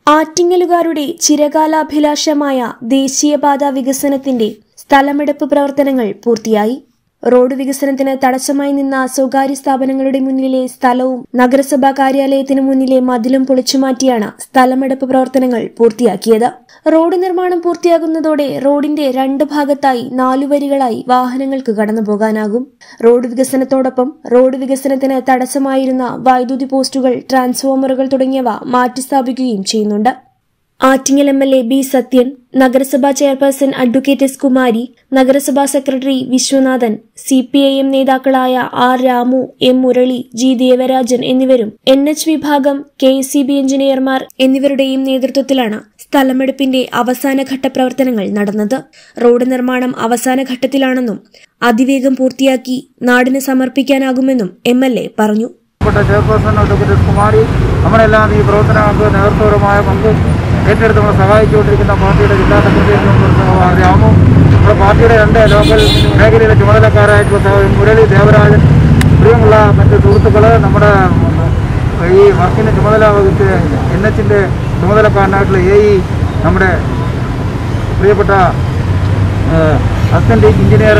ആറ്റിങ്ങലുകാരുടെ ചിരകാലാഭിലാഷമായ ദേശീയപാത വികസനത്തിന്റെ സ്ഥലമെടുപ്പ് പ്രവർത്തനങ്ങൾ പൂർത്തിയായി റോഡ് വികസനത്തിന് തടസ്സമായി നിന്ന സ്വകാര്യ സ്ഥാപനങ്ങളുടെ മുന്നിലെ സ്ഥലവും നഗരസഭാ കാര്യാലയത്തിന് മുന്നിലെ മതിലും പൊളിച്ചുമാറ്റിയാണ് സ്ഥലമെടുപ്പ് പ്രവർത്തനങ്ങൾ പൂർത്തിയാക്കിയത് റോഡ് നിർമ്മാണം പൂർത്തിയാകുന്നതോടെ റോഡിന്റെ രണ്ട് ഭാഗത്തായി നാലു വരികളായി വാഹനങ്ങൾക്ക് കടന്നുപോകാനാകും റോഡ് വികസനത്തോടൊപ്പം റോഡ് വികസനത്തിന് തടസ്സമായിരുന്ന വൈദ്യുതി പോസ്റ്റുകൾ ട്രാൻസ്ഫോമറുകൾ തുടങ്ങിയവ മാറ്റിസ്ഥാപിക്കുകയും ചെയ്യുന്നുണ്ട് Attingal M L A B Sathyan നഗരസഭാ ചെയർപേഴ്സൺ അഡ്വക്കേറ്റ് എസ് കുമാരി നഗരസഭാ secretary Viswanathan C P I M നേതാക്കളായ R Ramu M Murali G Devarajan എന്നിവരും എൻ എച്ച് വിഭാഗം കെ എസ് സി ബി എഞ്ചിനീയർമാർ എന്നിവരുടെയും നേതൃത്വത്തിലാണ് സ്ഥലമെടുപ്പിന്റെ അവസാനഘട്ട പ്രവർത്തനങ്ങൾ നടന്നത് റോഡ് നിർമ്മാണം അവസാന ഘട്ടത്തിലാണെന്നും അതിവേഗം പൂർത്തിയാക്കി നാടിന് സമർപ്പിക്കാനാകുമെന്നും എം എൽ എ പറഞ്ഞു പ്പെട്ട ചെയർപേഴ്സൺ അഡ്വക്കേറ്റ് എസ് കുമാരി നമ്മളെല്ലാം ഈ പ്രവർത്തനങ്ങൾക്ക് നേതൃത്വപരമായ പങ്ക് ഏറ്റെടുത്ത് നമ്മളെ സഹായിച്ചുകൊണ്ടിരിക്കുന്ന പാർട്ടിയുടെ ജില്ലാ സെക്രട്ടറി രാമു നമ്മുടെ പാർട്ടിയുടെ രണ്ട് ലോക്കൽ മേഖലയിലെ ചുമതലക്കാരായിട്ടുള്ള സഹോദരൻ മുരളി ദേവരാജൻ പ്രിയമുള്ള മറ്റ് സുഹൃത്തുക്കൾ നമ്മുടെ ഈ വർക്കിന് ചുമതല വഹിച്ച് എൻ എച്ചിൻ്റെ ചുമതലക്കാരനായിട്ടുള്ള എ ഇ നമ്മുടെ പ്രിയപ്പെട്ട അസിസ്റ്റന്റ് എഞ്ചിനീയർ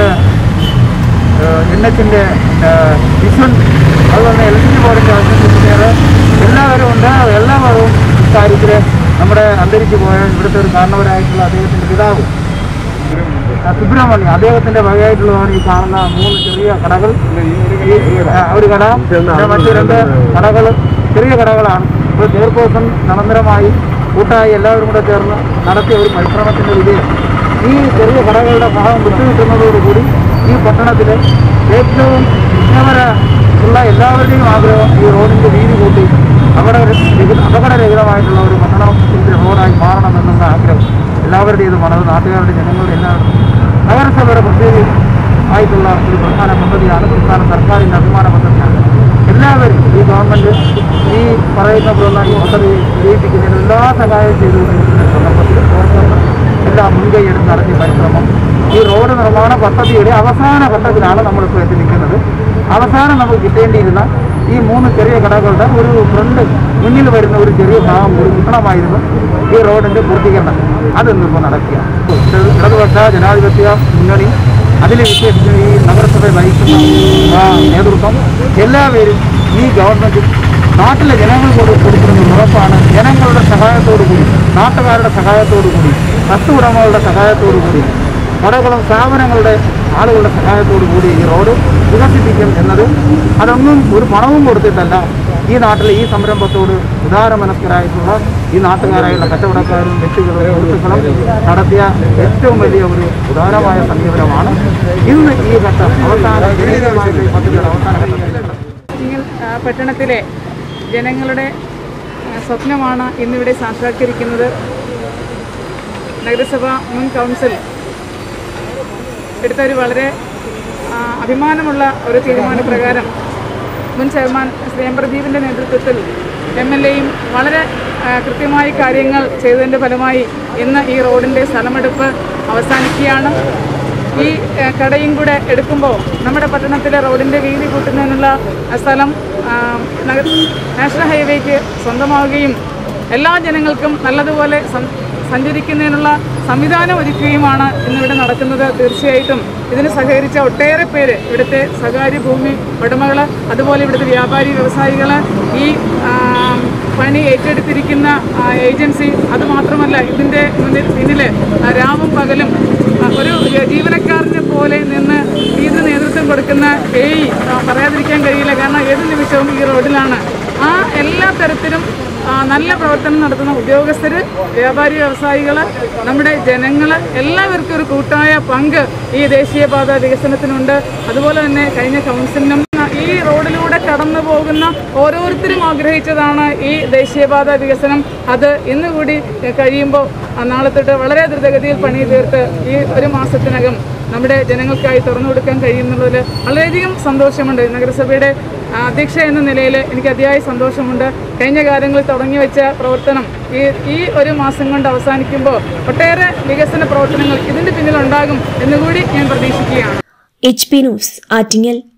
എൻ എച്ചിൻ്റെ വിഷൻ അതുപോലെ തന്നെ എൽ സി ബോർഡിൻ്റെ അസിസ്റ്റന്റ് എഞ്ചിനീയർ എല്ലാവരും ഉണ്ട് എല്ലാവരും ഇക്കാര്യത്തിൽ നമ്മുടെ അന്തരിച്ചു പോയ ഇവിടുത്തെ ഒരു കാരണവരായിട്ടുള്ള അദ്ദേഹത്തിൻ്റെ പിതാവ് ആ, സുബ്രഹ്മണ്യം അദ്ദേഹത്തിന്റെ വകയായിട്ടുള്ളതാണ് ഈ കാണുന്ന മൂന്ന് ചെറിയ കടകൾ ഈ, ആ, ഒരു കട പിന്നെ മറ്റു രണ്ട് കടകൾ ചെറിയ കടകളാണ് ഇപ്പോൾ ചെയർപേഴ്സൺ നിരന്തരമായി കൂട്ടായി എല്ലാവരും കൂടെ ചേർന്ന് നടത്തിയ ഒരു പരിശ്രമത്തിന്റെ വിജയം ഈ ചെറിയ കടകളുടെ ഭാഗം വിട്ടുകിട്ടുന്നതോടുകൂടി ഈ പട്ടണത്തിൽ ഏറ്റവും ഉന്നമര ഉള്ള എല്ലാവരുടെയും ആഗ്രഹം ഈ റോഡിന്റെ വീതി കൂട്ടി അപകട അപകടരഹിതമായിട്ടുള്ള ഒരു പട്ടണത്തിന്റെ റോഡായി മാറണമെന്നുള്ള ആഗ്രഹം എല്ലാവരുടെയും ഇത് മണത് നാട്ടുകാരുടെ ജനങ്ങളുടെ എല്ലാവരും നഗരസഭയുടെ പ്രത്യേക ആയിട്ടുള്ള ഒരു പ്രധാന പദ്ധതിയാണ് സംസ്ഥാന സർക്കാരിൻ്റെ അഭിമാന പദ്ധതിയാണ് എല്ലാവരും ഈ ഗവൺമെൻറ് ഈ പറയുന്ന പോലുള്ള ഈ പദ്ധതി വിജയിപ്പിക്കുന്നതിന് എല്ലാ സഹായവും ചെയ്തുകൊണ്ടിരിക്കുന്ന സന്ദർഭത്തിൽ ഓരോരുത്തരും എല്ലാ മുൻകൈ എടുത്ത് നടത്തിയ പരിശ്രമം ഈ റോഡ് നിർമ്മാണ പദ്ധതിയുടെ അവസാന ഘട്ടത്തിലാണ് നമ്മളിപ്പോൾ എത്തി നിൽക്കുന്നത് അവസാനം നമുക്ക് കിട്ടേണ്ടിയിരുന്ന ഈ മൂന്ന് ചെറിയ കടകളുടെ ഒരു ഫ്രണ്ട് മുന്നിൽ വരുന്ന ഒരു ചെറിയ ഭാഗം കൂടി കിട്ടണമായിരുന്നു ഈ റോഡിന്റെ പൂർത്തീകരണം അതൊന്നിപ്പോൾ നടക്കുക ഇടതുപക്ഷ ജനാധിപത്യ മുന്നണി അതിൽ വിശേഷിച്ച് ഈ നഗരസഭ നയിക്കുന്ന ആ, നേതൃത്വം എല്ലാവരും ഈ ഗവൺമെന്റ് നാട്ടിലെ ജനങ്ങൾക്ക് കൊടു- കൊടുക്കുന്ന ഒരു ഉറപ്പാണ് ജനങ്ങളുടെ സഹായത്തോടു കൂടി നാട്ടുകാരുടെ സഹായത്തോടു കൂടി വസ്തു ഉടമകളുടെ സഹായത്തോടു കൂടി കടകളും സ്ഥാപനങ്ങളുടെ ആളുകളുടെ സഹായത്തോടു കൂടി ഈ റോഡ് വികസിപ്പിക്കും എന്നത് അതൊന്നും ഒരു പണവും കൊടുത്തിട്ടല്ല ഈ നാട്ടിലെ ഈ സംരംഭത്തോട് ഉദാരമനസ്കരായിട്ടുള്ള ഈ നാട്ടുകാരായുള്ള കച്ചവടക്കാരും വ്യക്തികളും സുഹൃത്തുക്കളും നടത്തിയ ഏറ്റവും വലിയ ഒരു ഉദാരമായ സമീപനമാണ് ഇന്ന് ഈ ഘട്ടം അവസാന ജനകീയമായ ഈ പദ്ധതിയുടെ അവസാന ഘട്ടത്തിൽ നിങ്ങൾ ആ, പട്ടണത്തിലെ ജനങ്ങളുടെ ആ, സ്വപ്നമാണ് ഇന്നിവിടെ സാക്ഷാത്കരിക്കുന്നത് നഗരസഭ മുൻ കൗൺസിൽ എടുത്ത ഒരു വളരെ ആ, അഭിമാനമുള്ള ഒരു തീരുമാനപ്രകാരം മുൻ ചെയർമാൻ ശ്രീ എം പ്രദീപിൻ്റെ നേതൃത്വത്തിൽ എം എൽ എയും വളരെ ആ, കൃത്യമായി കാര്യങ്ങൾ ചെയ്തതിൻ്റെ ഫലമായി ഇന്ന് ഈ റോഡിൻ്റെ സ്ഥലമെടുപ്പ് അവസാനിക്കുകയാണ് ഈ ആ, കടയും കൂടെ എടുക്കുമ്പോൾ നമ്മുടെ പട്ടണത്തിലെ റോഡിൻ്റെ വീതി കൂട്ടുന്നതിനുള്ള ആ, സ്ഥലം ആ, നഗ- നാഷണൽ ഹൈവേക്ക് സ്വന്തമാവുകയും എല്ലാ ജനങ്ങൾക്കും നല്ലതുപോലെ സം- സഞ്ചരിക്കുന്നതിനുള്ള സംവിധാനം ഒരുക്കുകയുമാണ് ഇന്നിവിടെ നടക്കുന്നത് തീർച്ചയായിട്ടും ഇതിന് സഹകരിച്ച ഒട്ടേറെ പേര് ഇവിടുത്തെ സ്വകാര്യ ഭൂമി ഉടമകൾ അതുപോലെ ഇവിടുത്തെ വ്യാപാരി വ്യവസായികൾ ഈ ആ, പണി ഏറ്റെടുത്തിരിക്കുന്ന ആ, ഏജൻസി അതുമാത്രമല്ല ഇതിൻ്റെ മുന്നിൽ പിന്നിൽ ആ, രാവും പകലും ആ, ഒരു ജീവനക്കാരനെ പോലെ നിന്ന് ഇതിന് നേതൃത്വം കൊടുക്കുന്ന എ പറയാതിരിക്കാൻ കഴിയില്ല കാരണം ഏത് നിമിഷവും ഈ റോഡിലാണ് ആ എല്ലാ തരത്തിലും ആ, നല്ല പ്രവർത്തനം നടത്തുന്ന ഉദ്യോഗസ്ഥർ വ്യാപാരി വ്യവസായികൾ നമ്മുടെ ജനങ്ങൾ എല്ലാവർക്കും ഒരു കൂട്ടായ പങ്ക് ഈ ദേശീയപാത വികസനത്തിനുണ്ട് അതുപോലെ തന്നെ കഴിഞ്ഞ കൗൺസിലിനും ഈ റോഡിലൂടെ കടന്നു പോകുന്ന ഓരോരുത്തരും ആഗ്രഹിച്ചതാണ് ഈ ദേശീയപാത വികസനം അത് ഇന്നുകൂടി കഴിയുമ്പോൾ നാളെ തൊട്ട് വളരെ ദ്രുതഗതിയിൽ പണി തീർത്ത് ഈ ഒരു മാസത്തിനകം നമ്മുടെ ജനങ്ങൾക്കായി തുറന്നു കൊടുക്കാൻ കഴിയുന്നുള്ളതിൽ വളരെയധികം സന്തോഷമുണ്ട് നഗരസഭയുടെ ആ, അധ്യക്ഷ എന്ന നിലയിൽ എനിക്ക് അതിയായ സന്തോഷമുണ്ട് കഴിഞ്ഞ കാലങ്ങളിൽ തുടങ്ങി വെച്ച പ്രവർത്തനം ഈ ഈ ഒരു മാസം കൊണ്ട് അവസാനിക്കുമ്പോൾ ഒട്ടേറെ വികസന പ്രവർത്തനങ്ങൾ ഇതിൻ്റെ പിന്നിലുണ്ടാകും എന്നുകൂടി ഞാൻ പ്രതീക്ഷിക്കുകയാണ് എച്ച് പി ന്യൂസ് ആറ്റിങ്ങൽ